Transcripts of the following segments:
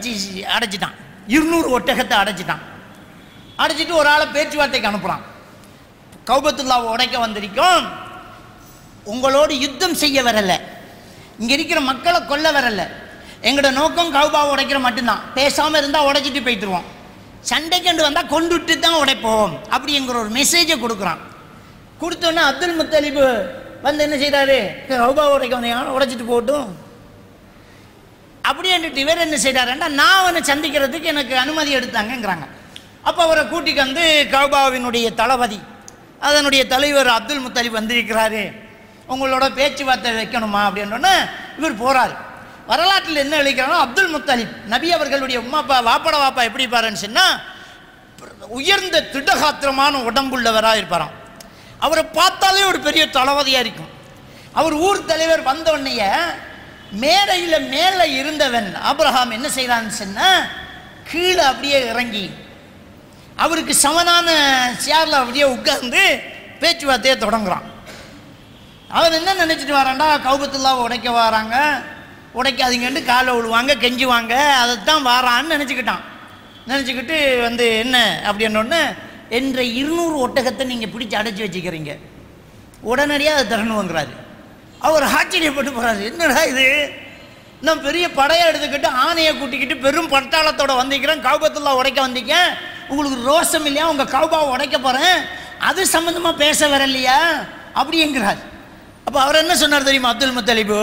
வச்சு அடைச்சிட்டான் இருநூறு ஒட்டகத்தை அடைச்சிட்டான் அடைச்சிட்டு ஒரு ஆளை பேச்சுவார்த்தைக்கு அனுப்புகிறான் கௌபத்துல்லாவை உடைக்க வந்திருக்கோம் உங்களோடு யுத்தம் செய்ய வரல இங்க இருக்கிற மக்களை கொல்ல வரல எங்களோட நோக்கம் கௌபாவை உடைக்கிற மட்டும்தான் பேசாம இருந்தா உடைச்சிட்டு போயிட்டுருவோம் சண்டைக்கண்டு வந்தா கொண்டுட்டு தான் உடைப்போம் அப்படிங்கிற ஒரு மெசேஜை கொடுக்குறான் கொடுத்தோன்னே அப்துல் முத்தலிபு வந்து என்ன செய்றாரு கௌபாவை உடைக்க வந்தீங்க உடைச்சிட்டு போகட்டும் அப்படின்ட்டு இவர் என்ன செய்கிறாருன்னா நான் அவனை சந்திக்கிறதுக்கு எனக்கு அனுமதி எடுத்தாங்கங்கிறாங்க அப்போ அவரை கூட்டிக்கு வந்து கௌபாவினுடைய தளபதி அதனுடைய தலைவர் அப்துல் முத்தலிப் வந்திருக்கிறாரு உங்களோட பேச்சுவார்த்தை வைக்கணுமா அப்படின்னோடனே இவர் போறாரு வரலாற்றில் என்ன எழுதிக்கிறாங்கன்னா அப்துல் முத்தலிப் நபி அவர்களுடைய உமாப்பா வாப்பட வாப்பா எப்படி பாருன்னு சொன்னால் உயர்ந்த திடகாத்திரமான உடம்புள்ளவராக இருப்பாராம் அவரை பார்த்தாலே ஒரு பெரிய தளபதியாக இருக்கும் அவர் ஊர் தலைவர் வந்த உடனேயே மேடையில் மேலே இருந்தவன் ஆபிரகாம் என்ன செய்கிறான்னு சொன்னால் கீழே அப்படியே இறங்கி அவருக்கு சமனான சேரில் அப்படியே உட்கார்ந்து பேச்சுவார்த்தையை தொடங்குறான் அவன் என்ன நினச்சிட்டு வரான்டா கௌபத்துல்லாவை உடைக்க வராங்க உடைக்காதீங்கன்ட்டு காலை விழுவாங்க கெஞ்சுவாங்க அதைத்தான் வாரான்னு நினச்சிக்கிட்டான் நினச்சிக்கிட்டு வந்து என்ன அப்படின்னொடனே என்ற இருநூறு ஒட்டகத்தை நீங்கள் பிடிச்சி அடைச்சி வச்சுக்கிறீங்க உடனடியாக அதை தரணுங்கிறாரு அவர் ஆச்சரியப்பட்டு போகிறாரு என்னடா இது நான் பெரிய படையை எடுத்துக்கிட்டு ஆணையை கூட்டிக்கிட்டு பெரும் பட்டாளத்தோட வந்திருக்கிறேன் கௌபத்துல்லா உடைக்க வந்தீங்க உங்களுக்கு ரோசம் இல்லையா உங்கள் கௌபாவை உடைக்க போகிறேன் அது சம்மந்தமாக பேச வரலையா அப்படிங்கிறார் அப்போ அவர் என்ன சொன்னார் தெரியுமா அப்துல் முத்தலிபு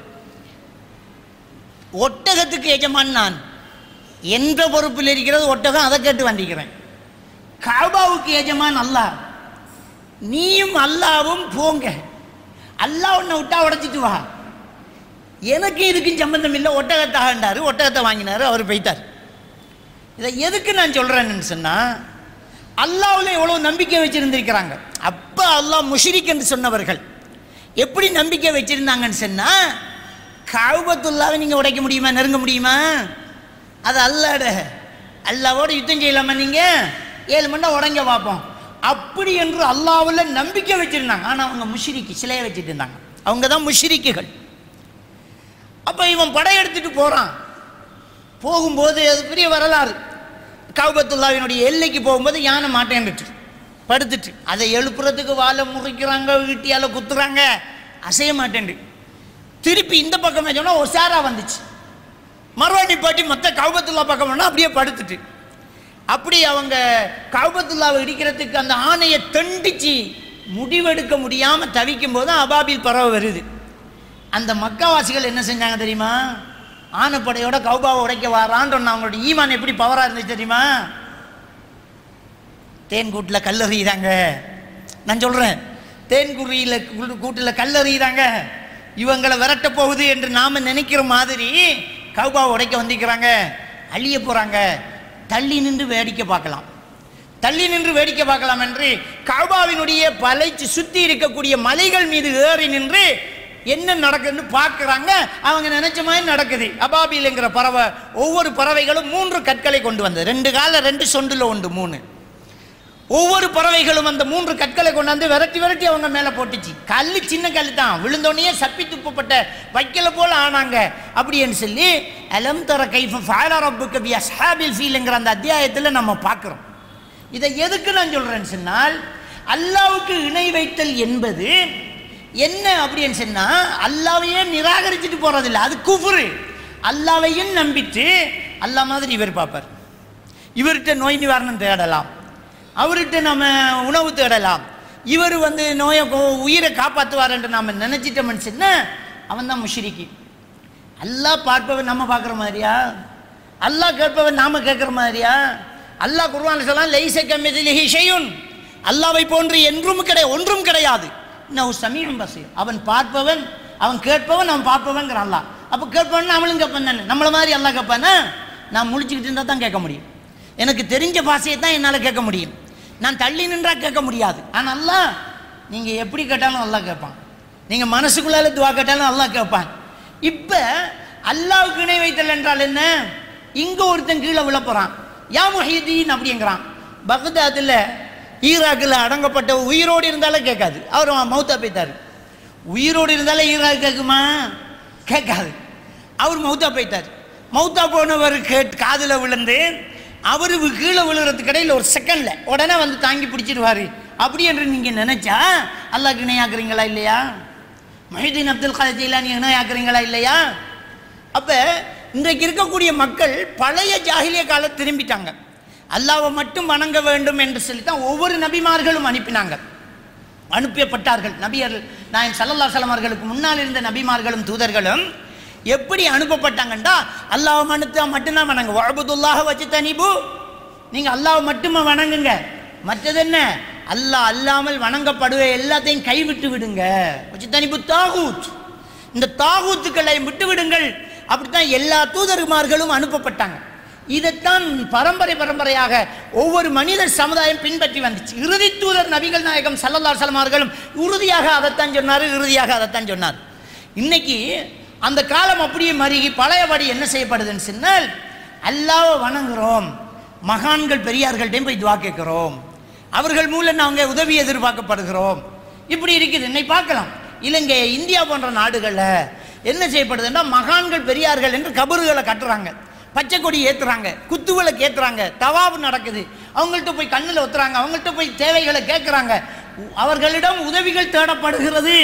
ஒட்டகத்துக்கு எஜமான் நான் என்ற பொறுப்பில் இருக்கிறது ஒட்டகம் அதை கேட்டு வந்திருக்கிறேன் காபாவுக்கு எஜமான் அல்லாஹ் நீயும் அல்லாவும் போங்க அல்லாஹ் உன்னை விட்டா உடைச்சிட்டு வா எனக்கு இதுக்கும் சம்பந்தம் இல்லை ஒட்டகத்தை ஆண்டாரு ஒட்டகத்தை வாங்கினாரு அவர் போய்த்தார் இதை எதுக்கு நான் சொல்கிறேன்னு சொன்னால் அல்லாவில் எவ்வளோ நம்பிக்கை வச்சுருந்துருக்கிறாங்க அப்போ அல்லாஹ் முஷிரிக் என்று சொன்னவர்கள் எப்படி நம்பிக்கை வச்சுருந்தாங்கன்னு சொன்னால் கவுபத்துல்லாவை நீங்கள் உடைக்க முடியுமா நெருங்க முடியுமா அது அல்லாட அல்லாவோட யுத்தம் செய்யலாமா நீங்கள் ஏழு மணி நேரம் உடைங்க பார்ப்போம் அப்படி என்று அல்லாவில் நம்பிக்கை வச்சுருந்தாங்க ஆனால் அவங்க முஷிரிக்கு சிலையை வச்சுட்டு இருந்தாங்க அவங்க தான் முஷிரிக்குகள் அப்போ இவன் படையெடுத்துட்டு போகிறான் போகும்போது அது பெரிய வரலாறு கவுபத்துல்லாவினுடைய எல்லைக்கு போகும்போது யானை மாட்டேன்னுட்டு படுத்துட்டு அதை எழுப்புறதுக்கு வாழை முறிக்கிறாங்க வீட்டியால் குத்துறாங்க அசைய மாட்டேன்டு திருப்பி இந்த பக்கம் சொன்னால் ஒசாரா வந்துச்சு மறுவாடி பாட்டி மொத்த கவுபத்துல்லா பக்கம் வேணா அப்படியே படுத்துட்டு அப்படி அவங்க கவுபத்துல்லாவை இடிக்கிறதுக்கு அந்த ஆணையை தண்டிச்சு முடிவெடுக்க முடியாமல் தவிக்கும் போது அபாபில் பறவை வருது அந்த மக்காவாசிகள் என்ன செஞ்சாங்க தெரியுமா ஆனப்படையோட கௌபாவை உடைக்க வாரான்னு சொன்ன அவங்களோட ஈமான் எப்படி பவராக இருந்துச்சு தெரியுமா தேன் கூட்டில் கல்லறிகிறாங்க நான் சொல்கிறேன் தேன் குறியில் கூட்டில் கல்லறிகிறாங்க இவங்களை விரட்ட போகுது என்று நாம் நினைக்கிற மாதிரி கௌபாவை உடைக்க வந்திருக்கிறாங்க அழிய போகிறாங்க தள்ளி நின்று வேடிக்கை பார்க்கலாம் தள்ளி நின்று வேடிக்கை பார்க்கலாம் என்று கௌபாவினுடைய பலைச்சு சுற்றி இருக்கக்கூடிய மலைகள் மீது ஏறி நின்று என்ன நடக்குதுன்னு பார்க்குறாங்க அவங்க நினைச்ச மாதிரி நடக்குது அபாபில்ங்கிற பறவை ஒவ்வொரு பறவைகளும் மூன்று கற்களை கொண்டு வந்தது ரெண்டு கால ரெண்டு சொண்டுல உண்டு மூணு ஒவ்வொரு பறவைகளும் அந்த மூன்று கற்களை கொண்டாந்து விரட்டி விரட்டி அவங்க மேலே போட்டுச்சு கல் சின்ன கல் தான் விழுந்தோடனே சப்பி துப்பப்பட்ட வைக்கல போல ஆனாங்க அப்படின்னு சொல்லி அலம் தர கைஃப ஃபாலா ரப்புக்கு பி அஸ்ஹாபில் ஃபீல்ங்கிற அந்த அத்தியாயத்தில் நம்ம பார்க்குறோம் இதை எதுக்கு நான் சொல்கிறேன்னு சொன்னால் அல்லாவுக்கு இணை வைத்தல் என்பது என்ன அப்படின்னு சொன்னால் அல்லாவையே நிராகரிச்சுட்டு போகிறதில்ல அது குஃபுரு அல்லாவையும் நம்பிட்டு அல்லா மாதிரி இவர் பார்ப்பார் இவர்கிட்ட நோய் நிவாரணம் தேடலாம் அவர்கிட்ட நம்ம உணவு தேடலாம் இவர் வந்து நோயை கொ- உயிரை காப்பாற்றுவார் என்று நாம் நினச்சிட்டோம்னு சொன்னால் அவன் தான் முஷிரிக்கி அல்லாஹ் பார்ப்பவன் நம்ம பார்க்குற மாதிரியா அல்லாஹ் கேட்பவன் நாம கேட்குற மாதிரியா அல்லாஹ் குர்ஆன் சொல்லலாம் லைச கமிதிலிஹி ஷையுன் அல்லாவை போன்று என்றும் கிடையாது ஒன்றும் கிடையாது இன்னும் சமீபம் பசீர் அவன் பார்ப்பவன் அவன் கேட்பவன் அவன் பார்ப்பவன்கிறான் அல்லாஹ் அப்போ கேட்பவன் நம்மளும் கேட்பேன் தானே நம்மள மாதிரி அல்லாஹ் கேட்பானா நான் முழிச்சுக்கிட்டு இருந்தால் தான் கேட்க முடியும் எனக்கு தெரிஞ்ச பாஷையை தான் என்னால் கேட்க முடியும் நான் தள்ளி நின்றா கேட்க முடியாது ஆனால் அல்லாஹ் நீங்கள் எப்படி கேட்டாலும் அல்லாஹ் கேட்பான் நீங்கள் மனசுக்குள்ளால துவா கேட்டாலும் அல்லாஹ் கேட்பான் இப்போ அல்லாவுக்கு இணை வைத்தல் என்றால் என்ன இங்கே ஒருத்தன் கீழே விழ போகிறான் யா முஹீதீன் அப்படிங்கிறான் பக்தாத்தில் ஈராக்கில் அடங்கப்பட்ட உயிரோடு இருந்தாலே கேட்காது அவர் மௌத்தா போய்த்தார் உயிரோடு இருந்தாலே ஈராக் கேட்குமா கேட்காது அவர் மௌத்தா போய்த்தார் மௌத்தா போனவர் கேட் காதில் விழுந்து அவர் கீழே விழுகிறதுக்கு இடையில் ஒரு செகண்டில் உடனே வந்து தாங்கி பிடிச்சிடுவார் அப்படி என்று நீங்கள் நினைச்சா அல்லாஹ்க்கு இணையாக்குறீங்களா இல்லையா மஹிதீன் அப்துல் காதர் ஜெயிலானி இணையாக்குறீங்களா இல்லையா அப்போ இன்றைக்கு இருக்கக்கூடிய மக்கள் பழைய ஜாகிலிய காலம் திரும்பிட்டாங்க அல்லாவை மட்டும் வணங்க வேண்டும் என்று சொல்லி தான் ஒவ்வொரு நபிமார்களும் அனுப்பினாங்க அனுப்பப்பட்டார்கள் நபியர்கள் நான் சல்லல்லா சலமார்களுக்கு முன்னால் இருந்த நபிமார்களும் தூதர்களும் எப்படி அனுப்பப்பட்டாங்கண்டா அல்லாஹ் மனுத்தா மட்டும்தான் வணங்க வழபுதுல்லாக வச்சு தனிபு நீங்கள் அல்லாஹ் மட்டுமே வணங்குங்க மற்றது என்ன அல்லாஹ் அல்லாமல் வணங்கப்படுவ எல்லாத்தையும் கைவிட்டு விடுங்க வச்சு தனிபு தாகூத் இந்த தாகூத்துக்களை விட்டு விடுங்கள் அப்படித்தான் எல்லா தூதர்மார்களும் அனுப்பப்பட்டாங்க இதைத்தான் பரம்பரை பரம்பரையாக ஒவ்வொரு மனிதர் சமுதாயம் பின்பற்றி வந்துச்சு இறுதி தூதர் நபிகள் நாயகம் சல்லல்லா சலமார்களும் உறுதியாக அதைத்தான் சொன்னார் இறுதியாக அதைத்தான் சொன்னார் இன்னைக்கு அந்த காலம் அப்படியே மருகி பழையபடி என்ன செய்யப்படுதுன்னு சொன்னால் அல்லாவை வணங்குறோம் மகான்கள் பெரியார்கள்ட்டையும் போய் துவா கேட்கிறோம் அவர்கள் மூலம் நாங்கள் உதவி எதிர்பார்க்கப்படுகிறோம் இப்படி இருக்குது என்னை பார்க்கலாம் இலங்கை இந்தியா போன்ற நாடுகளில் என்ன செய்யப்படுதுன்னா மகான்கள் பெரியார்கள் என்று கபறுகளை கட்டுறாங்க பச்சை கொடி ஏற்றுறாங்க குத்துவிளக்கு ஏற்றுறாங்க தவாபு நடக்குது அவங்கள்ட்ட போய் கண்ணில் ஒத்துறாங்க அவங்கள்ட்ட போய் தேவைகளை கேட்குறாங்க அவர்களிடம் உதவிகள் தேடப்படுகிறது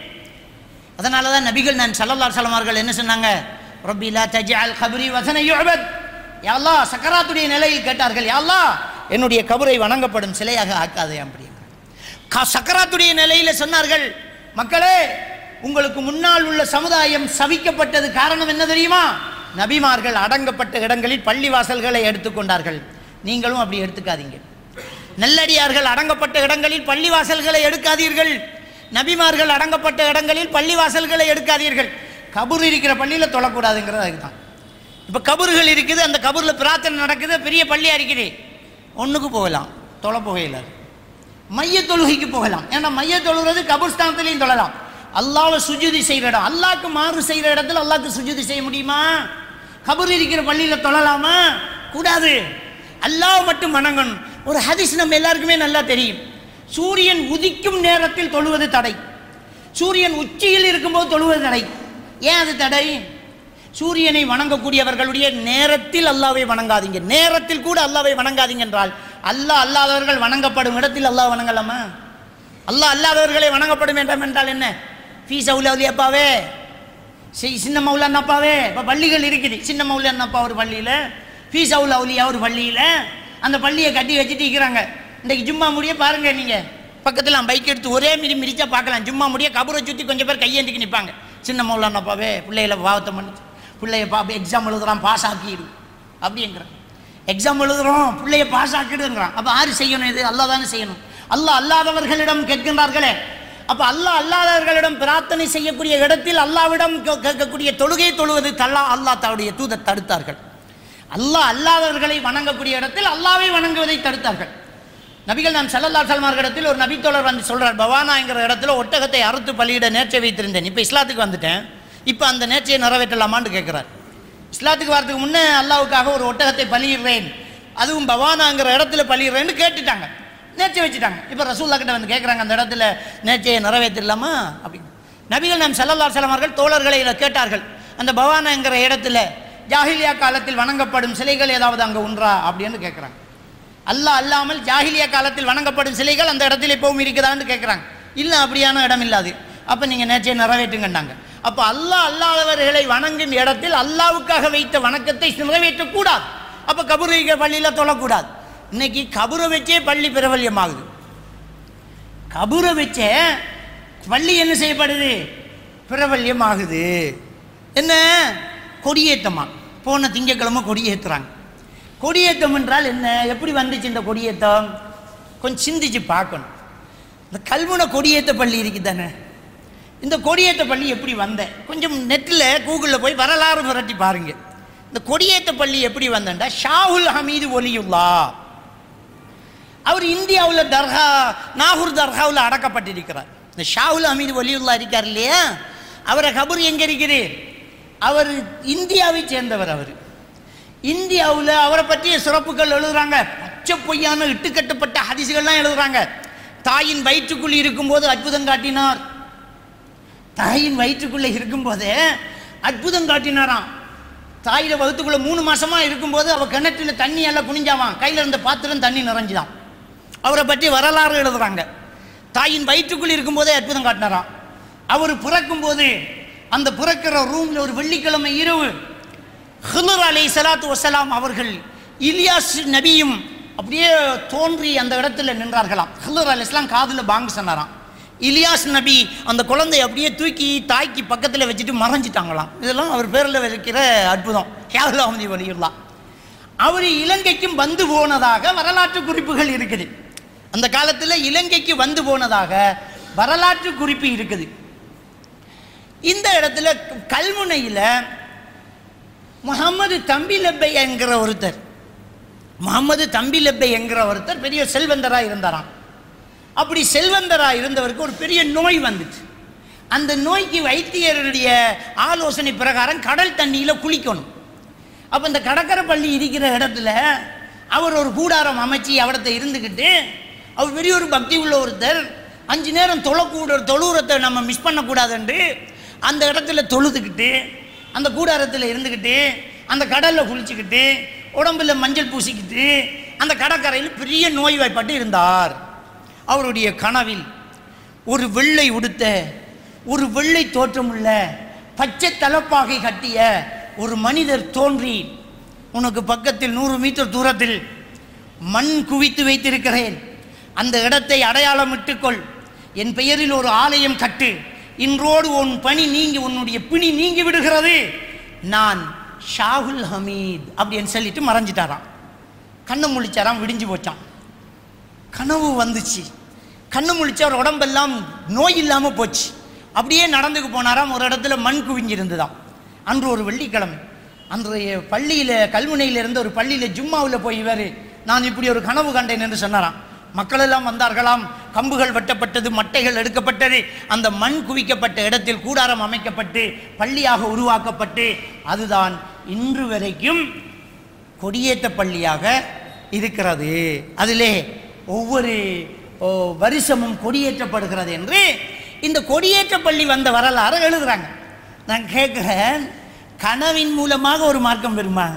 அதனால தான் நபிகள் நான் சல்லல்லா சலமார்கள் என்ன சொன்னாங்க ரப்பிலா தஜால் கபரி வசன யுஅபத் யாழ்லா சக்கராத்துடைய நிலையில் கேட்டார்கள் யாழ்லா என்னுடைய கபரை வணங்கப்படும் சிலையாக ஆக்காதே அப்படின்னு க- சக்கராத்துடைய நிலையில சொன்னார்கள் மக்களே உங்களுக்கு முன்னால் உள்ள சமுதாயம் சபிக்கப்பட்டது காரணம் என்ன தெரியுமா நபிமார்கள் அடங்கப்பட்ட இடங்களில் பள்ளி வாசல்களை எடுத்துக்கொண்டார்கள் நீங்களும் அப்படி எடுத்துக்காதீங்க நல்லடியார்கள் அடங்கப்பட்ட இடங்களில் பள்ளி வாசல்களை எடுக்காதீர்கள் நபிமார்கள் அடங்கப்பட்ட இடங்களில் பள்ளி வாசல்களை எடுக்காதீர்கள் கபூர் இருக்கிற பள்ளியில் தொழக்கூடாதுங்கிறது அதுதான் இப்போ கபூர்கள் இருக்குது அந்த கபூரில் பிரார்த்தனை நடக்குது பெரிய பள்ளியாக இருக்குது ஒன்றுக்கு போகலாம் தொலை போகையில் மைய தொழுகைக்கு போகலாம் ஏன்னா மைய தொழுகிறது கபூர்ஸ்தானத்துலேயும் தொழலாம் அல்லாவை சுஜுதி செய்கிற இடம் அல்லாஹ்க்கு மாறு செய்கிற இடத்துல அல்லாஹ்க்கு சுஜுதி செய்ய முடியுமா கபூர் இருக்கிற பள்ளியில் தொழலாமா கூடாது அல்லாஹ் மட்டும் வணங்கணும் ஒரு ஹதீஸ் நம்ம எல்லாருக்குமே நல்லா தெரியும் சூரியன் உதிக்கும் நேரத்தில் தொழுவது தடை சூரியன் உச்சியில் இருக்கும்போது தொழுவது தடை ஏன் அது தடை சூரியனை வணங்கக்கூடியவர்களுடைய நேரத்தில் அல்லாவை வணங்காதீங்க நேரத்தில் கூட அல்லாவை வணங்காதீங்க என்றால் அல்லாஹ் அல்லாதவர்கள் வணங்கப்படும் இடத்தில் அல்லாஹ் வணங்கலாமா அல்லாஹ் அல்லாதவர்களை வணங்கப்படும் என்றால் என்றால் என்ன ஃபீஸ் அவுலாவதி அப்பாவே சி- சின்ன மௌலான் அப்பாவே இப்போ பள்ளிகள் இருக்குது சின்ன மௌலான் அப்பா ஒரு பள்ளியில் ஃபீஸ் அவுல் அவுலியா ஒரு பள்ளியில் அந்த பள்ளியை கட்டி வச்சுட்டு இருக்கிறாங்க இன்றைக்கு ஜும்மா முடிய பாருங்க நீங்கள் பக்கத்தில் பைக் எடுத்து ஒரே மிதி மிதிச்சா பார்க்கலாம் ஜும்மா முடிய கபரை சுற்றி கொஞ்சம் பேர் கையேந்திக்கு நிற்பாங்க சின்ன மௌலான் அப்பாவே பிள்ளைகளை பாவத்தை பண்ணி பிள்ளைய பாப்பா எக்ஸாம் எழுதுறான் பாஸ் ஆக்கிடு அப்படிங்கிறான் எக்ஸாம் எழுதுறோம் பிள்ளைய பாஸ் ஆக்கிடுங்கிறான் அப்போ யாரு செய்யணும் இது அல்லாஹ் தானே செய்யணும் அல்லாஹ் அல்லாதவர்களிடம் கேட்கின்றார்களே அப்போ அல்லாஹ் அல்லாதவர்களிடம் பிரார்த்தனை செய்யக்கூடிய இடத்தில் அல்லாவிடம் கே- கேட்கக்கூடிய தொழுகை தொழுவது தல்லா அல்லாஹ் தன்னுடைய தூதர் தடுத்தார்கள் அல்லாஹ் அல்லாதவர்களை வணங்கக்கூடிய இடத்தில் அல்லாவை வணங்குவதை தடுத்தார்கள் நபிகள் நான் சல்லல்லா சல்மார்களிடத்தில் ஒரு நபித்தோழர் வந்து சொல்றார் பவானாங்கிற இடத்துல ஒட்டகத்தை அறுத்து பலியிட நேர்ச்சை வைத்திருந்தேன் இப்போ இஸ்லாத்துக்கு வந்துட்டேன் இப்போ அந்த நேர்ச்சையை நிறைவேற்றலாமான்னு கேட்குறார் இஸ்லாத்துக்கு வரதுக்கு முன்னே அல்லாவுக்காக ஒரு ஒட்டகத்தை பலியிடுறேன் அதுவும் பவானாங்கிற இடத்துல பலியிடுறேன்னு கேட்டுட்டாங்க நேர்ச்சை வச்சுட்டாங்க இப்போ ரசூல்லா கிட்ட வந்து கேட்குறாங்க அந்த இடத்துல நேர்ச்சையை நிறைவேற்றிடலாமா அப்படின்னு நபிகள் நாம் சல்லல்லா சலமார்கள் தோழர்களை இதை கேட்டார்கள் அந்த பவானாங்கிற இடத்துல ஜாஹிலியா காலத்தில் வணங்கப்படும் சிலைகள் ஏதாவது அங்கே உண்டா அப்படின்னு கேட்குறாங்க அல்லாஹ் அல்லாமல் ஜாஹிலியா காலத்தில் வணங்கப்படும் சிலைகள் அந்த இடத்துல இப்பவும் இருக்குதான்னு கேட்குறாங்க இல்லை அப்படியான இடம் இல்லாது அப்போ நீங்கள் நேற்றைய நிறைவேற்றுங்கன்னாங்க அப்போ அல்லாஹ் அல்லாதவர்களை வணங்கும் இடத்தில் அல்லாவுக்காக வைத்த வணக்கத்தை நிறைவேற்றக்கூடாது அப்போ கபூர் பள்ளியில் தொழக்கூடாது இன்னைக்கு கபூரை வச்சே பள்ளி பிரபல்யமாகுது கபூரை வச்சே பள்ளி என்ன செய்யப்படுது பிரபல்யமாகுது என்ன கொடியேற்றமா போன திங்கக்கிழமை கொடியேற்றுறாங்க கொடியேற்றம் என்றால் என்ன எப்படி வந்துச்சு இந்த கொடியேற்றம் கொஞ்சம் சிந்திச்சு பார்க்கணும் இந்த கல்முனை கொடியேற்ற பள்ளி இருக்குது தானே இந்த கொடியேற்ற பள்ளி எப்படி வந்தேன் கொஞ்சம் நெட்டில் கூகுளில் போய் வரலாறு புரட்டி பாருங்க இந்த கொடியேற்ற பள்ளி எப்படி வந்தேன்டா ஷாஹுல் ஹமீது ஒலியுல்லா அவர் இந்தியாவில் தர்கா நாகூர் தர்காவில் அடக்கப்பட்டிருக்கிறார் இந்த ஷாஹுல் ஹமீது ஒலியுல்லா இருக்கார் இல்லையா அவரை கபூர் எங்கே இருக்குது அவர் இந்தியாவை சேர்ந்தவர் அவர் இந்தியாவில் அவரை பற்றிய சிறப்புகள் எழுதுறாங்க பச்சை பொய்யான இட்டுக்கட்டப்பட்ட ஹதிசுகள்லாம் எழுதுறாங்க தாயின் வயிற்றுக்குள் இருக்கும்போது அற்புதம் காட்டினார் தாயின் வயிற்றுக்குள்ளே இருக்கும்போதே அற்புதம் காட்டினாராம் தாயிர வகுத்துக்குள்ள மூணு மாசமா இருக்கும்போது அவ கிணற்றுல தண்ணி எல்லாம் குனிஞ்சாவான் கையில இருந்த பாத்திரம் தண்ணி நிறைஞ்சுதான் அவரை பற்றி வரலாறு எழுதுறாங்க தாயின் வயிற்றுக்குள் இருக்கும்போதே அற்புதம் காட்டினாராம் அவர் பிறக்கும்போது அந்த பிறக்கிற ரூம்ல ஒரு வெள்ளிக்கிழமை இரவு ஹிலர் அலை சலாத்து வசலாம் அவர்கள் இலியாஸ் நபியும் அப்படியே தோன்றி அந்த இடத்துல நின்றார்களாம் ஹிலர் அலி இஸ்லாம் காதில் பாங்கு சொன்னாராம் இலியாஸ் நபி அந்த குழந்தையை அப்படியே தூக்கி தாய்க்கு பக்கத்தில் வச்சுட்டு மறைஞ்சிட்டாங்களாம் இதெல்லாம் அவர் பேரில் வைக்கிற அற்புதம் ஹியாவுல் அஹமதி வலியுல்லா அவர் இலங்கைக்கும் வந்து போனதாக வரலாற்று குறிப்புகள் இருக்குது அந்த காலத்தில் இலங்கைக்கு வந்து போனதாக வரலாற்று குறிப்பு இருக்குது இந்த இடத்துல கல்முனையில் முகமது தம்பி லப்பை என்கிற ஒருத்தர் முகமது தம்பி லப்பை என்கிற ஒருத்தர் பெரிய செல்வந்தராக இருந்தாராம் அப்படி செல்வந்தராக இருந்தவருக்கு ஒரு பெரிய நோய் வந்துச்சு அந்த நோய்க்கு வைத்தியருடைய ஆலோசனை பிரகாரம் கடல் தண்ணியில் குளிக்கணும் அப்போ இந்த கடற்கரை பள்ளி இருக்கிற இடத்துல அவர் ஒரு கூடாரம் அமைச்சு அவடத்தை இருந்துக்கிட்டு அவர் பெரிய ஒரு பக்தி உள்ள ஒருத்தர் அஞ்சு நேரம் தொழக்கூட தொழுவுரத்தை நம்ம மிஸ் பண்ணக்கூடாதுன்று அந்த இடத்துல தொழுதுக்கிட்டு அந்த கூடாரத்தில் இருந்துக்கிட்டு அந்த கடலில் குளிச்சுக்கிட்டு உடம்புல மஞ்சள் பூசிக்கிட்டு அந்த கடற்கரையில் பெரிய நோய்வாய்ப்பட்டு இருந்தார் அவருடைய கனவில் ஒரு வெள்ளை உடுத்த ஒரு வெள்ளை தோற்றமுள்ள பச்சை தலப்பாகை கட்டிய ஒரு மனிதர் தோன்றி உனக்கு பக்கத்தில் நூறு மீட்டர் தூரத்தில் மண் குவித்து வைத்திருக்கிறேன் அந்த இடத்தை அடையாளமிட்டுக்கொள் என் பெயரில் ஒரு ஆலயம் கட்டு இன்றோடு உன் பணி நீங்கி உன்னுடைய பிணி நீங்கி விடுகிறது நான் ஷாகுல் ஹமீத் அப்படின்னு சொல்லிட்டு மறைஞ்சிட்டாராம் கண்ணை முழிச்சாராம் விடிஞ்சு போச்சான் கனவு வந்துச்சு கண்ணு முழிச்சு அவர் உடம்பெல்லாம் நோய் இல்லாமல் போச்சு அப்படியே நடந்துக்கு போனாராம் ஒரு இடத்துல மண் குவிஞ்சிருந்துதாம் அன்று ஒரு வெள்ளிக்கிழமை அன்றைய பள்ளியில் கல்முனையில் இருந்த ஒரு பள்ளியில் ஜும்மாவில் போய் இவர் நான் இப்படி ஒரு கனவு கண்டேன் என்று சொன்னாராம் மக்கள் எல்லாம் வந்தார்களாம் கம்புகள் வெட்டப்பட்டது மட்டைகள் எடுக்கப்பட்டது அந்த மண் குவிக்கப்பட்ட இடத்தில் கூடாரம் அமைக்கப்பட்டு பள்ளியாக உருவாக்கப்பட்டு அதுதான் இன்று வரைக்கும் கொடியேற்ற பள்ளியாக இருக்கிறது அதிலே ஒவ்வொரு ஓ, வருஷமும் கொடியேற்றப்படுகிறது என்று இந்த கொடியேற்ற பள்ளி வந்த வரலாறு எழுதுறாங்க நான் கேட்குறேன் கனவின் மூலமாக ஒரு மார்க்கம் வருமா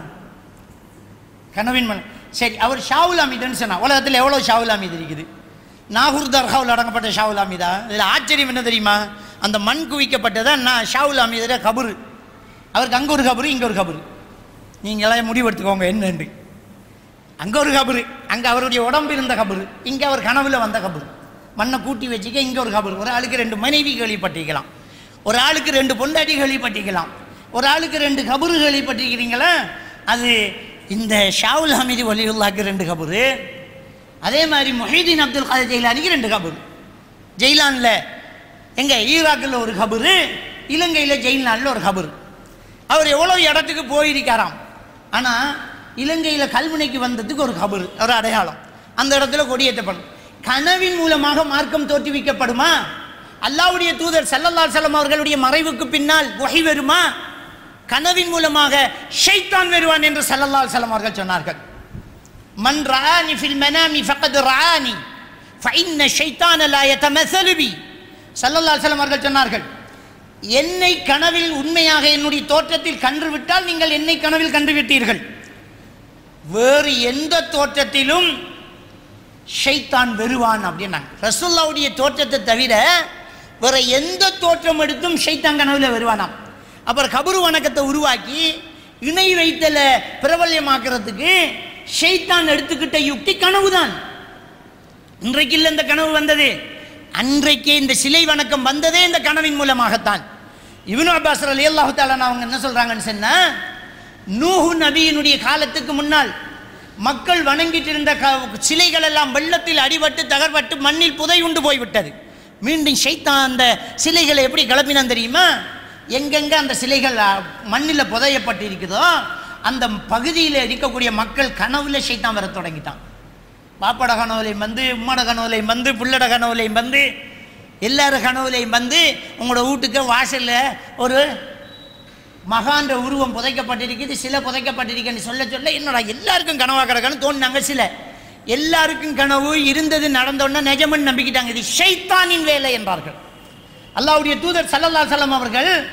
கனவின் மூலம் சரி அவர் ஷாவுல் அமீதுன்னு சொன்னா உலகத்தில் எவ்வளோ ஷாவுல் அமீது இருக்குது நாகூர் தர்காவில் அடங்கப்பட்ட ஷாவுல் அமீதா இதில் ஆச்சரியம் என்ன தெரியுமா அந்த மண் குவிக்கப்பட்டதான் நான் ஷாவுல் அமீதுல கபரு அவருக்கு அங்கே ஒரு கபரு இங்கே ஒரு கபரு நீங்கள் எல்லாம் முடிவெடுத்துக்கோங்க என்னன்னு அங்கே ஒரு கபரு அங்கே அவருடைய உடம்பு இருந்த கபரு இங்கே அவர் கனவுல வந்த கபரு மண்ணை கூட்டி வச்சுக்க இங்கே ஒரு கபரு ஒரு ஆளுக்கு ரெண்டு மனைவி கேள்விப்பட்டிருக்கலாம் ஒரு ஆளுக்கு ரெண்டு பொண்டாட்டி கேள்விப்பட்டிருக்கலாம் ஒரு ஆளுக்கு ரெண்டு கபரு கேள்விப்பட்டிருக்கிறீங்களா அது இந்த ஷாவுல் ஹமீது வலியுல்லாக்கு ரெண்டு கபரு அதே மாதிரி மொஹீதீன் அப்துல் காதர் ஜெயிலானிக்கு ரெண்டு கபரு ஜெயிலானில் எங்க ஈராக்கில் ஒரு கபரு இலங்கையில் ஜெயிலானில் ஒரு கபரு அவர் எவ்வளோ இடத்துக்கு போயிருக்காராம் ஆனால் இலங்கையில் கல்முனைக்கு வந்ததுக்கு ஒரு கபரு ஒரு அடையாளம் அந்த இடத்துல கொடியேற்றப்படும் கனவின் மூலமாக மார்க்கம் தோற்றுவிக்கப்படுமா அல்லாவுடைய தூதர் சல்லல்லாஹு அலைஹி அவர்களுடைய மறைவுக்கு பின்னால் வகை வருமா கனவின் மூலமாக ஷைத்தான் வருவான் என்று சல்லல்லாஹு அலைஹி அவர்கள் சொன்னார்கள் மன் ரஆனி ஃபில் மனாமி ஃபக்கத் ரஆனி ஃபஇன்ன ஷைத்தான லா யதமஸலு பி ஸல்லல்லாஹு அலைஹி வஸல்லம் அவர்கள் சொன்னார்கள் என்னை கனவில் உண்மையாக என்னுடைய தோற்றத்தில் கன்று விட்டால் நீங்கள் என்னை கனவில் கண்டு விட்டீர்கள் வேறு எந்த தோற்றத்திலும் ஷைத்தான் வெறுவான் அப்படின்னாங்க ரசூல்லாவுடைய தோற்றத்தை தவிர வேற எந்த தோற்றம் எடுத்தும் ஷைத்தான் கனவுல வருவானாம் அப்புறம் கபரு வணக்கத்தை உருவாக்கி இணை வைத்தல பிரபல்யமாக்குறதுக்கு ஷைத்தான் எடுத்துக்கிட்ட யுக்தி கனவுதான் இன்றைக்கு இல்லை இந்த கனவு வந்தது அன்றைக்கே இந்த சிலை வணக்கம் வந்ததே இந்த கனவின் மூலமாகத்தான் இவனு அப்பாஸ் அலி அல்லாஹு தாலான் அவங்க என்ன சொல்றாங்கன்னு சொன்னா நூஹு நபியினுடைய காலத்துக்கு முன்னால் மக்கள் வணங்கிட்டு இருந்த க- சிலைகள் எல்லாம் வெள்ளத்தில் அடிபட்டு தகர்பட்டு மண்ணில் புதை உண்டு போய்விட்டது மீண்டும் ஷைத்தான் அந்த சிலைகளை எப்படி கிளப்பினான் தெரியுமா எங்கெங்க அந்த சிலைகள் மண்ணில் புதையப்பட்டு இருக்குதோ அந்த பகுதியில் இருக்கக்கூடிய மக்கள் கனவுல ஷைத்தான் வர தொடங்கிட்டான் பாப்பட கனவுலையும் வந்து உம்மட கனவுலையும் வந்து புள்ளட கனவுலையும் வந்து எல்லார கனவுலையும் வந்து உங்களோட வீட்டுக்கு வாசல்ல ஒரு மகான்ற உருவம் புதைக்கப்பட்டிருக்குது சில புதைக்கப்பட்டிருக்குன்னு சொல்ல சொல்ல என்னடா எல்லாருக்கும் கனவா கிடக்குன்னு தோணுனாங்க சில எல்லாருக்கும் கனவு இருந்தது நடந்தோன்னா நிஜமன்னு நம்பிக்கிட்டாங்க இது ஷைத்தானின் வேலை என்றார்கள் அல்லாஹ்வுடைய தூதர் சல்லல்லா சலம் அவர்கள்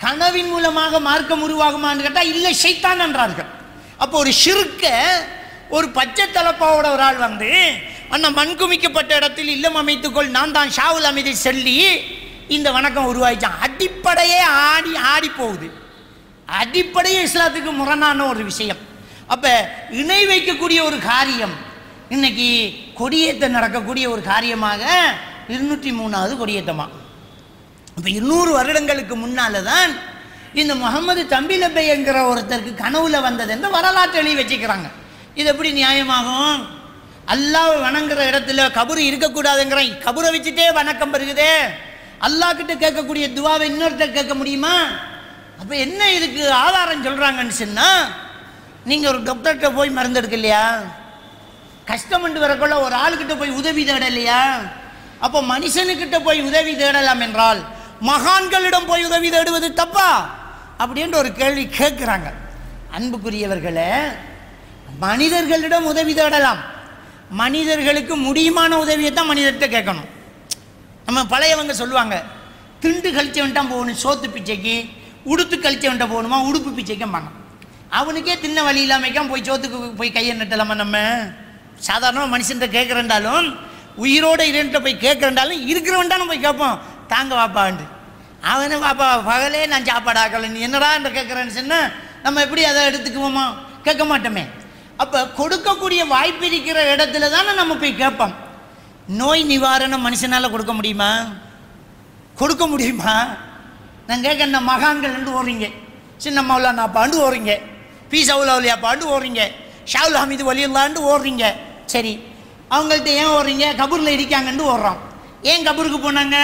கனவின் மூலமாக மார்க்கம் உருவாகுமான்னு கேட்டால் இல்லை ஷைத்தான் என்றார்கள் அப்போ ஒரு ஷிருக்க ஒரு பச்சை தலப்பாவோட ஒரு ஆள் வந்து அண்ணா மண் குமிக்கப்பட்ட இடத்தில் இல்லம் அமைத்துக்கொள் நான் தான் ஷாவுல் அமைதி சொல்லி இந்த வணக்கம் உருவாயிச்சான் அடிப்படையே ஆடி ஆடி போகுது அடிப்படையே இஸ்லாத்துக்கு முரணான ஒரு விஷயம் அப்போ இணை வைக்கக்கூடிய ஒரு காரியம் இன்னைக்கு கொடியேற்ற நடக்கக்கூடிய ஒரு காரியமாக இருநூற்றி மூணாவது கொடியேற்றமா இப்போ இருநூறு வருடங்களுக்கு முன்னால தான் இந்த முகமது தம்பிலப்பை என்கிற ஒருத்தருக்கு கனவுல வந்தது என்று வரலாற்று எழுதி வச்சுக்கிறாங்க இது எப்படி நியாயமாகும் அல்லாஹ் வணங்குற இடத்துல கபரு இருக்கக்கூடாதுங்கிறான் கபரை வச்சுட்டே வணக்கம் பெருகுதே அல்லாஹ் கிட்ட கேட்கக்கூடிய துவாவை இன்னொருத்தர் கேட்க முடியுமா அப்போ என்ன இதுக்கு ஆதாரம் சொல்கிறாங்கன்னு சொன்னால் நீங்கள் ஒரு டாக்டர்கிட்ட போய் மருந்து எடுக்க இல்லையா கஷ்டம்னு வரக்குள்ள ஒரு ஆளுக்கிட்ட போய் உதவி தேடலையா அப்போ மனுஷனுக்கிட்ட போய் உதவி தேடலாம் என்றால் மகான்களிடம் போய் உதவி தேடுவது தப்பா அப்படின்ற ஒரு கேள்வி கேட்குறாங்க அன்புக்குரியவர்களே மனிதர்களிடம் உதவி தேடலாம் மனிதர்களுக்கு முடியுமான உதவியை தான் மனிதர்கிட்ட கேட்கணும் நம்ம பழையவங்க சொல்லுவாங்க திண்டு கழிச்சவன்ட்டான் போகணும் சோத்து பிச்சைக்கு உடுத்து கழிச்சவன்ட்ட போகணுமா உடுப்பு பிச்சைக்கும்பாங்க அவனுக்கே தின்ன வழி இல்லாமைக்கான் போய் சோத்துக்கு போய் கையை நட்டலாமா நம்ம சாதாரண மனுஷன்ட்ட கேட்குறேன்டாலும் உயிரோட இருன்ட்ட போய் கேட்குறேன்டாலும் இருக்கிறவன்டாலும் போய் கேட்போம் தாங்க வாப்பாண்டு அவனு வாப்பா பகலே நான் சாப்பாடு ஆக்கலை நீ என்னடா என்று கேட்குறேன்னு சொன்னால் நம்ம எப்படி அதை எடுத்துக்குவோமா கேட்க மாட்டோமே அப்போ கொடுக்கக்கூடிய வாய்ப்பு இருக்கிற இடத்துல தானே நம்ம போய் கேட்போம் நோய் நிவாரணம் மனுஷனால் கொடுக்க முடியுமா கொடுக்க முடியுமா நான் கேட்க மகான்கள் ரெண்டு ஓடுறீங்க சின்ன மௌலானா பாண்டு ஓடுறீங்க பி சவுலாவுலியா பாண்டு ஓடுறீங்க ஷாவுல் ஹமீது வலியுல்லாண்டு ஓடுறீங்க சரி அவங்கள்ட்ட ஏன் ஓடுறீங்க கபூரில் இருக்காங்கன்னு ஓடுறோம் ஏன் கபூருக்கு போனாங்க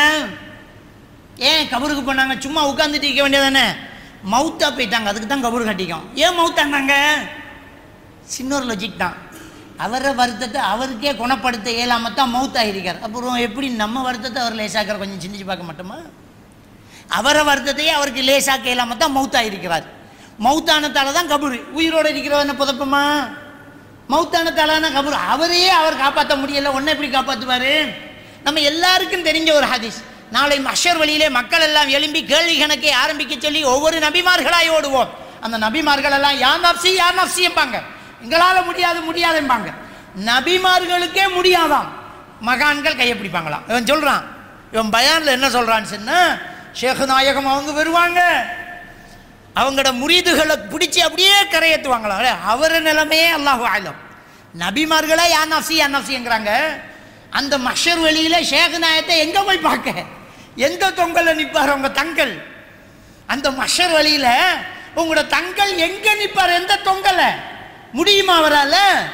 ஏன் கபூருக்கு போனாங்க சும்மா உட்காந்துட்டு இருக்க வேண்டியதானே மவுத்தா போயிட்டாங்க அதுக்கு தான் கபூர் கட்டிக்கும் ஏன் மவுத்தானாங்க சின்ன ஒரு லொஜிக் தான் அவரை வருத்தத்தை அவருக்கே குணப்படுத்த இயலாம தான் மவுத் ஆகிருக்கார் அப்புறம் எப்படி நம்ம வருத்தத்தை அவர் லேசாக்கிற கொஞ்சம் சிந்திச்சு பார்க்க மாட்டோமா அவரை வருத்தத்தையே அவருக்கு லேசாக்க இயலாம தான் மவுத் ஆகிருக்கிறார் மவுத்தானத்தால தான் கபூர் உயிரோடு இருக்கிறவன புதப்பமா மவுத்தானத்தாலான கபூர் அவரையே அவர் காப்பாற்ற முடியல ஒன்றை எப்படி காப்பாற்றுவார் நம்ம எல்லாருக்கும் தெரிஞ்ச ஒரு ஹதீஸ் நாளை மஷர் வழியிலே மக்கள் எல்லாம் எழும்பி கேள்வி கணக்கை ஆரம்பிக்க சொல்லி ஒவ்வொரு நபிமார்களாய் ஓடுவோம் அந்த நபிமார்கள் எல்லாம் யார் நப்சி யார் நப்சி எம்பாங்க எங்களால் முடியாது முடியாதும்பாங்க நபிமார்களுக்கே முடியாதாம் மகான்கள் கையை பிடிப்பாங்களாம் இவன் சொல்கிறான் இவன் பயானில் என்ன சொல்கிறான்னு சொன்னா ஷேக் நாயகம் அவங்க வருவாங்க அவங்களோட முறிதுகளை பிடிச்சி அப்படியே கரையேற்றுவாங்களாம் அடே, அவர் நிலைமையே அல்லாஹு ஆலம் நபிமார்களே யா நஃப்சி யா நஃப்சிங்கிறாங்க அந்த மஷர் வெளியில ஷேக் நாயத்தை எங்கே போய் பார்க்க எந்த தொங்கல்ல நிற்பார் உங்க தங்கள் அந்த மஷர் வழியில உங்களோட தங்கள் எங்க நிற்பார் எந்த தொங்கல முடியுமா அவரால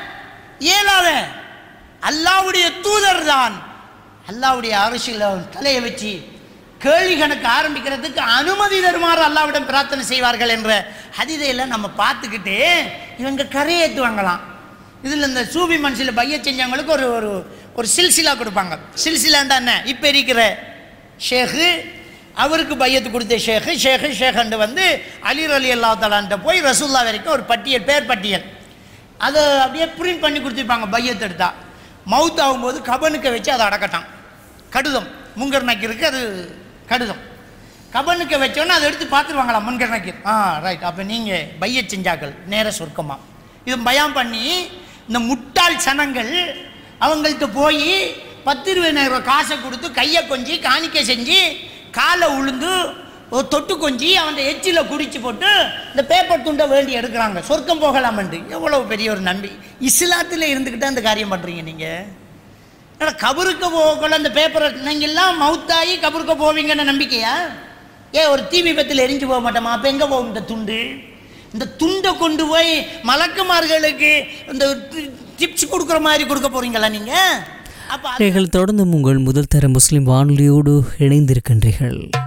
இயலாத அல்லாவுடைய தூதர் தான் அல்லாவுடைய அரசியல தலையை வச்சு கேள்வி கணக்கு ஆரம்பிக்கிறதுக்கு அனுமதி தருமாறு அல்லாவிடம் பிரார்த்தனை செய்வார்கள் என்ற ஹதிதையில் நம்ம பார்த்துக்கிட்டு இவங்க கரையேற்றுவாங்களாம் இதில் இந்த சூபி மனசில் பைய செஞ்சவங்களுக்கு ஒரு ஒரு ஒரு சில்சிலா கொடுப்பாங்க சில்சிலாண்டா என்ன இப்போ இருக்கிற ஷேகு அவருக்கு பையத்து கொடுத்த ஷேகு ஷேகு ஷேகண்டு வந்து அலிர் அலி அல்லா தலான்ட்ட போய் ரசூல்லா வரைக்கும் ஒரு பட்டியல் பேர் பட்டியல் அதை அப்படியே பிரிண்ட் பண்ணி கொடுத்துருப்பாங்க பையத்து எடுத்தா மவுத் ஆகும்போது கபனுக்க வச்சு அதை அடக்கட்டான் கடுதம் முங்கர் நக்கீருக்கு அது கடுதம் கபனுக்க வச்சோன்னே அதை எடுத்து பார்த்துருவாங்களா முன்கர் நக்கீர் ஆ ரைட் அப்போ நீங்கள் பைய செஞ்சாக்கள் நேர சொர்க்கமா இது பயம் பண்ணி இந்த முட்டாள் சனங்கள் அவங்கள்ட்ட போய் பத்து இருபதாயிரம் ரூபாய் காசை கொடுத்து கையை கொஞ்சி காணிக்கை செஞ்சு காலை உளுந்து ஒரு தொட்டு கொஞ்சி அவன் எச்சில குடிச்சு போட்டு இந்த பேப்பர் துண்டை வேண்டி எடுக்கிறாங்க சொர்க்கம் போகலாமண்டு எவ்வளவு பெரிய ஒரு நம்பி இஸ்லாத்தில் இருந்துக்கிட்டு அந்த காரியம் பண்ணுறீங்க நீங்கள் ஆனால் கபருக்கு போகக்குள்ள அந்த பேப்பரை நீங்கள் எல்லாம் மவுத்தாகி கபருக்கு போவீங்கன்னு நம்பிக்கையா ஏன் ஒரு தீ விபத்தில் எரிஞ்சு போக மாட்டோமா அப்போ எங்கே போகும் இந்த துண்டு இந்த துண்டை கொண்டு போய் மலக்குமார்களுக்கு இந்த டிப்ஸ் கொடுக்குற மாதிரி கொடுக்க போறீங்களா நீங்கள் அப்போ நீங்கள் தொடர்ந்து உங்கள் முதல் தர முஸ்லிம் வானொலியோடு இணைந்திருக்கின்றீர்கள்